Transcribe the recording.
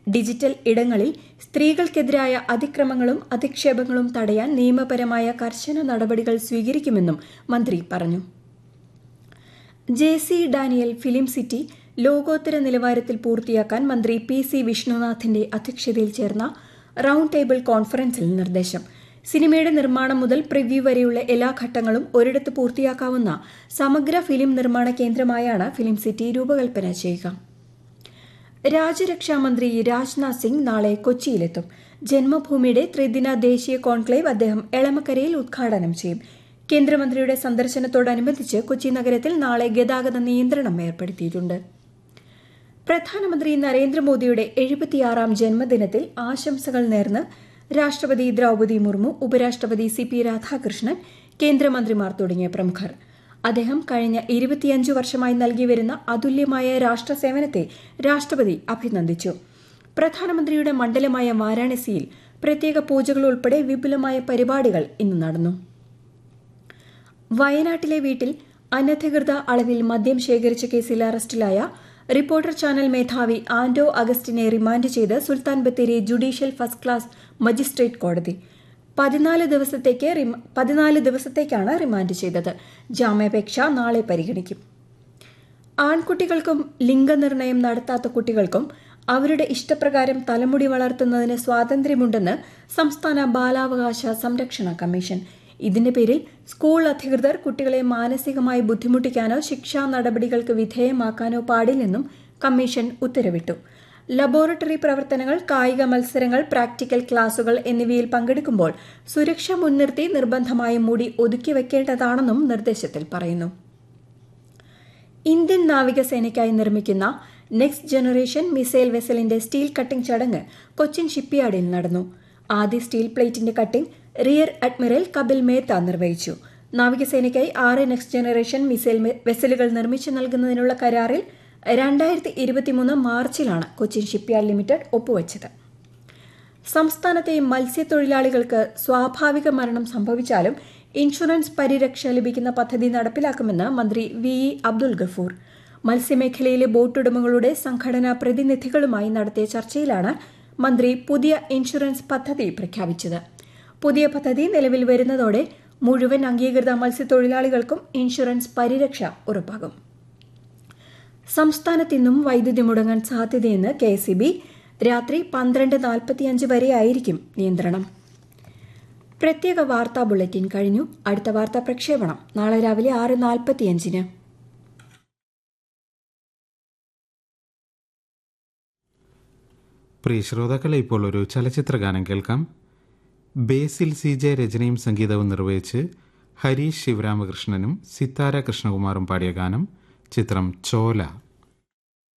digital ഇടങ്ങളിൽ സ്ത്രീകൾക്കെതിരായ അതിക്രമങ്ങളും അധിക്ഷേപങ്ങളും തടയാൻ നിയമപരമായ കർശന നടപടികൾ സ്വീകരിക്കുമെന്നും മന്ത്രി പറഞ്ഞു J C Daniel film city ലോകോത്തര നിലവാരത്തിൽ പൂർത്തിയാക്കാൻ മന്ത്രി പി സി വിഷ്ണുനാഥിന്റെ അധ്യക്ഷതയിൽ ചേർന്ന റൌണ്ട് ടേബിൾ കോൺഫറൻസിൽ നിർദ്ദേശം സിനിമയുടെ നിർമ്മാണം മുതൽ പ്രിവ്യൂ വരെയുള്ള എല്ലാ ഘട്ടങ്ങളും ഒരിടത്ത് പൂർത്തിയാക്കാവുന്ന സമഗ്ര ഫിലിം നിർമ്മാണ കേന്ദ്രമായാണ് ഫിലിം സിറ്റി രൂപകൽപ്പന ചെയ്യുക രാജ്യരക്ഷാമന്ത്രി രാജ്നാഥ് സിംഗ് നാളെ കൊച്ചിയിലെത്തും ജന്മഭൂമിയുടെ ത്രിദിന ദേശീയ കോൺക്ലേവ് അദ്ദേഹം എളമക്കരയിൽ ഉദ്ഘാടനം ചെയ്യും കേന്ദ്രമന്ത്രിയുടെ സന്ദർശനത്തോടനുബന്ധിച്ച് കൊച്ചി നഗരത്തിൽ നാളെ ഗതാഗത നിയന്ത്രണം ഏർപ്പെടുത്തിയിട്ടുണ്ട് പ്രധാനമന്ത്രി നരേന്ദ്രമോദിയുടെ എഴുപത്തിയാറാം ജന്മദിനത്തിൽ ആശംസകൾ നേർന്ന് രാഷ്ട്രപതി ദ്രൌപതി മുർമു ഉപരാഷ്ട്രപതി സി പി രാധാകൃഷ്ണൻ കേന്ദ്രമന്ത്രിമാർ തുടങ്ങിയ പ്രമുഖർ അദ്ദേഹം കഴിഞ്ഞ ഇരുപത്തിയഞ്ചു വർഷമായി നൽകിവരുന്ന അതുല്യമായ രാഷ്ട്രസേവനത്തെ രാഷ്ട്രപതി അഭിനന്ദിച്ചു പ്രധാനമന്ത്രിയുടെ മണ്ഡലമായ വാരാണസിയിൽ പ്രത്യേക പൂജകൾ ഉൾപ്പെടെ വിപുലമായ പരിപാടികൾ ഇന്ന് നടന്നു വയനാട്ടിലെ വീട്ടിൽ അനധികൃത അളവിൽ മദ്യം ശേഖരിച്ച കേസിൽ അറസ്റ്റിലായ റിപ്പോർട്ടർ ചാനൽ മേധാവി ആന്റോ അഗസ്റ്റിനെ റിമാൻഡ് ചെയ്ത് Sultan Bathery judicial first class magistrate കോടതി പതിനാല് ദിവസത്തേക്ക് പതിനാല് ദിവസത്തേക്കാണ് റിമാൻഡ് ചെയ്തത് ജാമ്യാപേക്ഷ നാളെ പരിഗണിക്കും ആൺകുട്ടികൾക്കും ലിംഗനിർണയം നടത്താത്ത കുട്ടികൾക്കും അവരുടെ ഇഷ്ടപ്രകാരം തലമുടി വളർത്തുന്നതിന് സ്വാതന്ത്ര്യമുണ്ടെന്ന് സംസ്ഥാന ബാലാവകാശ സംരക്ഷണ കമ്മീഷൻ ഇതിന്റെ പേരിൽ സ്കൂൾ അധികൃതർ കുട്ടികളെ മാനസികമായി ബുദ്ധിമുട്ടിക്കാനോ ശിക്ഷാ നടപടികൾക്ക് വിധേയമാക്കാനോ പാടില്ലെന്നും കമ്മീഷൻ ഉത്തരവിട്ടു ലബോറട്ടറി പ്രവർത്തനങ്ങൾ കായിക മത്സരങ്ങൾ പ്രാക്ടിക്കൽ ക്ലാസുകൾ എന്നിവയിൽ പങ്കെടുക്കുമ്പോൾ സുരക്ഷ മുൻനിർത്തി നിർബന്ധമായും മൂടി ഒതുക്കി വെക്കേണ്ടതാണെന്നും നിർദ്ദേശത്തിൽ പറയുന്നു ഇന്ത്യൻ നാവികസേനയ്ക്കായി നിർമ്മിക്കുന്ന നെക്സ്റ്റ് ജനറേഷൻ മിസൈൽ വെസലിന്റെ സ്റ്റീൽ കട്ടിംഗ് ചടങ്ങ് കൊച്ചിൻ ഷിപ്പ്യാർഡിൽ നടന്നു ആദ്യ സ്റ്റീൽ പ്ലേറ്റിന്റെ cutting rear admiral Kapil Mehta നിർവഹിച്ചു നാവികസേനയ്ക്കായി ആറ് നെക്സ്റ്റ് ജനറേഷൻ മിസൈൽ വെസലുകൾ നിർമ്മിച്ചു നൽകുന്നതിനുള്ള കരാറിൽ രണ്ടായിരത്തി ഇരുപത്തിമൂന്ന് മാർച്ചിലാണ് കൊച്ചിൻ ഷിപ്പ്യാർഡ് ലിമിറ്റഡ് ഒപ്പുവച്ചത് സംസ്ഥാനത്തെ മത്സ്യത്തൊഴിലാളികൾക്ക് സ്വാഭാവിക മരണം സംഭവിച്ചാലും ഇൻഷുറൻസ് പരിരക്ഷ ലഭിക്കുന്ന പദ്ധതി നടപ്പിലാക്കുമെന്ന് മന്ത്രി വി ഇ അബ്ദുൽ ഗഫൂർ മത്സ്യമേഖലയിലെ ബോട്ടുടമകളുടെ സംഘടനാ പ്രതിനിധികളുമായി നടത്തിയ ചർച്ചയിലാണ് മന്ത്രി പുതിയ ഇൻഷുറൻസ് പദ്ധതി പ്രഖ്യാപിച്ചത് പുതിയ പദ്ധതി നിലവിൽ വരുന്നതോടെ മുഴുവൻ അംഗീകൃത മത്സ്യത്തൊഴിലാളികൾക്കും ഇൻഷുറൻസ് പരിരക്ഷ ഉറപ്പാകും സംസ്ഥാനത്ത് ഇന്നും വൈദ്യുതി മുടങ്ങാൻ സാധ്യതയെന്ന് കെ എസ് ബി രാത്രി പന്ത്രണ്ട് നാൽപ്പത്തിയഞ്ച് വരെയായിരിക്കും നിയന്ത്രണം പ്രത്യേക വാർത്താ ബുള്ളറ്റിൻ കഴിഞ്ഞു അടുത്ത വാർത്താ പ്രക്ഷേപണം നാളെ രാവിലെ ആറ് നാൽപ്പത്തിയഞ്ചിന് പ്രിയ ശ്രോതാക്കളെ ഇപ്പോൾ ഒരു ചലച്ചിത്ര ഗാനം കേൾക്കാം ബേസിൽ സി ജെ രചനയും സംഗീതവും നിർവഹിച്ച് ഹരീഷ് ശിവരാമകൃഷ്ണനും സിത്താര കൃഷ്ണകുമാറും പാടിയ ഗാനം ചിത്രം ചോല